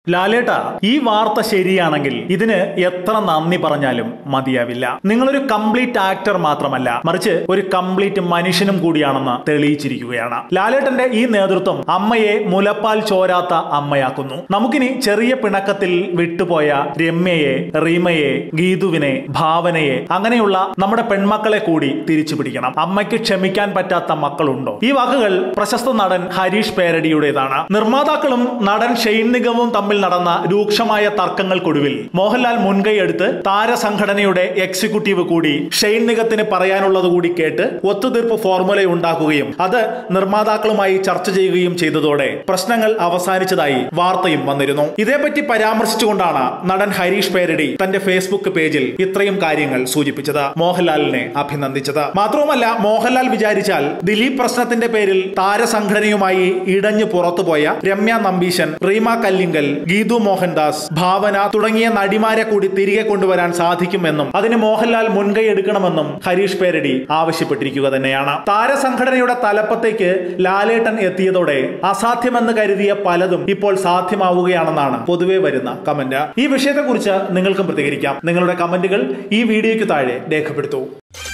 ലാലേട്ട ഈ വാർത്ത ശരിയാണെങ്കിൽ ഇതിന് എത്ര നന്ദി പറഞ്ഞാലും മതിയാവില്ല നിങ്ങളൊരു കംപ്ലീറ്റ് ആക്ടർ മാത്രമല്ല മറിച്ച് ഒരു കംപ്ലീറ്റ് മനുഷ്യനും കൂടിയാണെന്ന് തെളിയിച്ചിരിക്കുകയാണ് ലാലേട്ടന്റെ ഈ നേതൃത്വം അമ്മയെ മുലപ്പാൽ ചോരാത്ത അമ്മയാക്കുന്നു നമുക്കിനി ചെറിയ പിണക്കത്തിൽ വിട്ടുപോയ രമ്യയെ റീമയെ ഗീതുവിനെ ഭാവനയെ അങ്ങനെയുള്ള നമ്മുടെ പെൺമക്കളെ കൂടി തിരിച്ചു പിടിക്കണം അമ്മയ്ക്ക് ക്ഷമിക്കാൻ പറ്റാത്ത മക്കളുണ്ടോ ഈ വാക്കുകൾ പ്രശസ്ത നടൻ ഹരീഷ് പേരടിയുടേതാണ് നിർമ്മാതാക്കളും നടൻ ഷെയ്ൻ നിഗവും തമ്മിൽ നടന്ന രൂക്ഷമായ തർക്കങ്ങൾക്കൊടുവിൽ മോഹൻലാൽ മുൻകൈയെടുത്ത് താരസംഘടനയുടെ എക്സിക്യൂട്ടീവ് കൂടി ഷെയ്ൻ നിഗത്തിന് പറയാനുള്ളത് കൂടി കേട്ട് ഒത്തുതീർപ്പ് ഫോർമുല ഉണ്ടാക്കുകയും അത് നിർമ്മാതാക്കളുമായി ചർച്ച ചെയ്യുകയും ചെയ്തതോടെ പ്രശ്നങ്ങൾ അവസാനിച്ചതായി വാർത്തയും വന്നിരുന്നു ഇതേപ്പറ്റി പരാമർശിച്ചുകൊണ്ടാണ് നടൻ ഹരീഷ് പേരടി തന്റെ ഫേസ്ബുക്ക് പേജിൽ ഇത്രയും കാര്യങ്ങൾ സൂചിപ്പിച്ചത് മോഹൻലാലിനെ അഭിനന്ദിച്ചത് മാത്രവുമല്ല മോഹൻലാൽ വിചാരിച്ചാൽ ദിലീപ് പ്രശ്നത്തിന്റെ പേരിൽ താരസംഘടനയുമായി ഇടഞ്ഞു പുറത്തുപോയ രമ്യ നമ്പീശൻ റീമ കല്ലിങ്കൽ ഗീതു മോഹൻദാസ് ഭാവന തുടങ്ങിയ നടിമാരെ കൂടി തിരികെ കൊണ്ടുവരാൻ സാധിക്കുമെന്നും അതിന് മോഹൻലാൽ മുൻകൈ എടുക്കണമെന്നും ഹരീഷ് പേരടി ആവശ്യപ്പെട്ടിരിക്കുക തന്നെയാണ് താരസംഘടനയുടെ തലപ്പത്തേക്ക് ലാലേട്ടൻ എത്തിയതോടെ അസാധ്യമെന്ന് കരുതിയ പലതും ഇപ്പോൾ സാധ്യമാവുകയാണെന്നാണ് പൊതുവെ വരുന്ന കമന്റ് ഈ വിഷയത്തെക്കുറിച്ച് നിങ്ങൾക്കും പ്രതികരിക്കാം നിങ്ങളുടെ കമന്റുകൾ ഈ വീഡിയോയ്ക്ക് താഴെ രേഖപ്പെടുത്തൂ